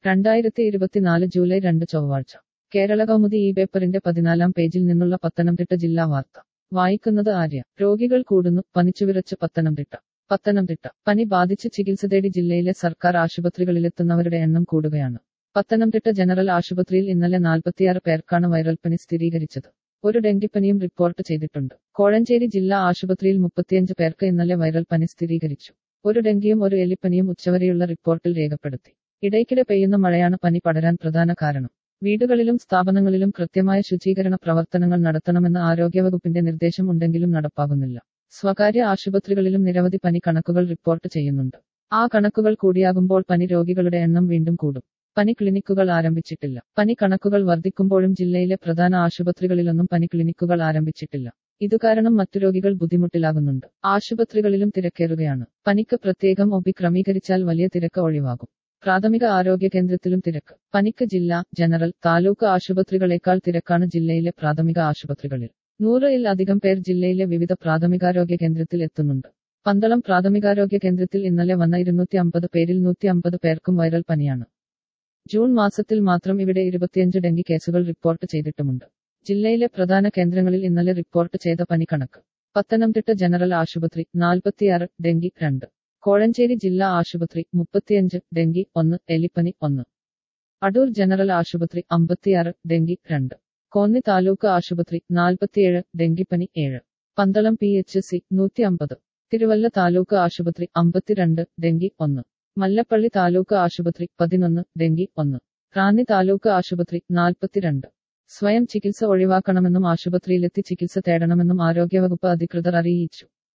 രണ്ടായിരത്തി ഇരുപത്തിനാല് ജൂലൈ രണ്ട് ചൊവ്വാഴ്ച കേരള കൗമുദി ഈ പേപ്പറിന്റെ പതിനാലാം പേജിൽ നിന്നുള്ള പത്തനംതിട്ട ജില്ലാ വാർത്ത വായിക്കുന്നത് ആര്യ രോഗികൾ കൂടുന്നു പനിച്ചുവിറച്ച് പത്തനംതിട്ട പത്തനംതിട്ട പനി ബാധിച്ച് ചികിത്സ തേടി ജില്ലയിലെ സർക്കാർ ആശുപത്രികളിലെത്തുന്നവരുടെ എണ്ണം കൂടുകയാണ് പത്തനംതിട്ട ജനറൽ ആശുപത്രിയിൽ ഇന്നലെ നാൽപ്പത്തിയാറ് പേർക്കാണ് വൈറൽ പനി സ്ഥിരീകരിച്ചത് ഒരു ഡെങ്കിപ്പനിയും റിപ്പോർട്ട് ചെയ്തിട്ടുണ്ട് കോഴഞ്ചേരി ജില്ലാ ആശുപത്രിയിൽ മുപ്പത്തിയഞ്ച് പേർക്ക് ഇന്നലെ വൈറൽ പനി സ്ഥിരീകരിച്ചു ഒരു ഡെങ്കിയും ഒരു എലിപ്പനിയും ഉച്ചവരെയുള്ള റിപ്പോർട്ടിൽ രേഖപ്പെടുത്തി ഇടയ്ക്കിടെ പെയ്യുന്ന മഴയാണ് പനി പടരാൻ പ്രധാന കാരണം വീടുകളിലും സ്ഥാപനങ്ങളിലും കൃത്യമായ ശുചീകരണ പ്രവർത്തനങ്ങൾ നടത്തണമെന്ന ആരോഗ്യവകുപ്പിന്റെ നിർദ്ദേശം ഉണ്ടെങ്കിലും നടപ്പാകുന്നില്ല സ്വകാര്യ ആശുപത്രികളിലും നിരവധി പനി കണക്കുകൾ റിപ്പോർട്ട് ചെയ്യുന്നുണ്ട് ആ കണക്കുകൾ കൂടിയാകുമ്പോൾ പനി രോഗികളുടെ എണ്ണം വീണ്ടും കൂടും പനി ക്ലിനിക്കുകൾ ആരംഭിച്ചിട്ടില്ല പനി കണക്കുകൾ വർദ്ധിക്കുമ്പോഴും ജില്ലയിലെ പ്രധാന ആശുപത്രികളിലൊന്നും പനി ക്ലിനിക്കുകൾ ആരംഭിച്ചിട്ടില്ല ഇതുകാരണം മറ്റു രോഗികൾ ബുദ്ധിമുട്ടിലാകുന്നുണ്ട് ആശുപത്രികളിലും തിരക്കേറുകയാണ് പനിക്ക് പ്രത്യേകം ഒബി ക്രമീകരിച്ചാൽ വലിയ തിരക്ക് ഒഴിവാകും പ്രാഥമിക ആരോഗ്യ കേന്ദ്രത്തിലും തിരക്ക് പനിക്ക് ജില്ലാ ജനറൽ താലൂക്ക് ആശുപത്രികളേക്കാൾ തിരക്കാണ് ജില്ലയിലെ പ്രാഥമിക ആശുപത്രികളിൽ നൂറിൽ അധികം പേർ ജില്ലയിലെ വിവിധ പ്രാഥമികാരോഗ്യ കേന്ദ്രത്തിൽ എത്തുന്നുണ്ട് പന്തളം പ്രാഥമികാരോഗ്യ കേന്ദ്രത്തിൽ ഇന്നലെ വന്ന ഇരുന്നൂറ്റി അമ്പത് പേരിൽ നൂറ്റി അമ്പത് പേർക്കും വൈറൽ പനിയാണ് ജൂൺ മാസത്തിൽ മാത്രം ഇവിടെ ഇരുപത്തിയഞ്ച് ഡെങ്കി കേസുകൾ റിപ്പോർട്ട് ചെയ്തിട്ടുമുണ്ട് ജില്ലയിലെ പ്രധാന കേന്ദ്രങ്ങളിൽ ഇന്നലെ റിപ്പോർട്ട് ചെയ്ത പനി കണക്ക് പത്തനംതിട്ട ജനറൽ ആശുപത്രി നാൽപ്പത്തിയാറ് ഡെങ്കി രണ്ട് കോഴഞ്ചേരി ജില്ലാ ആശുപത്രി മുപ്പത്തിയഞ്ച് ഡെങ്കി ഒന്ന് എലിപ്പനി ഒന്ന് അടൂർ ജനറൽ ആശുപത്രി അമ്പത്തിയാറ് ഡെങ്കി രണ്ട് കോന്നി താലൂക്ക് ആശുപത്രി നാൽപ്പത്തിയേഴ് ഡെങ്കിപ്പനി ഏഴ് പന്തളം പി എച്ച് സി നൂറ്റി അമ്പത് തിരുവല്ല താലൂക്ക് ആശുപത്രി അമ്പത്തിരണ്ട് ഡെങ്കി ഒന്ന് മല്ലപ്പള്ളി താലൂക്ക് ആശുപത്രി പതിനൊന്ന് ഡെങ്കി ഒന്ന് റാന്നി താലൂക്ക് ആശുപത്രി നാൽപ്പത്തിരണ്ട് സ്വയം ചികിത്സ ഒഴിവാക്കണമെന്നും ആശുപത്രിയിലെത്തി ചികിത്സ തേടണമെന്നും ആരോഗ്യവകുപ്പ് അധികൃതർ അറിയിച്ചു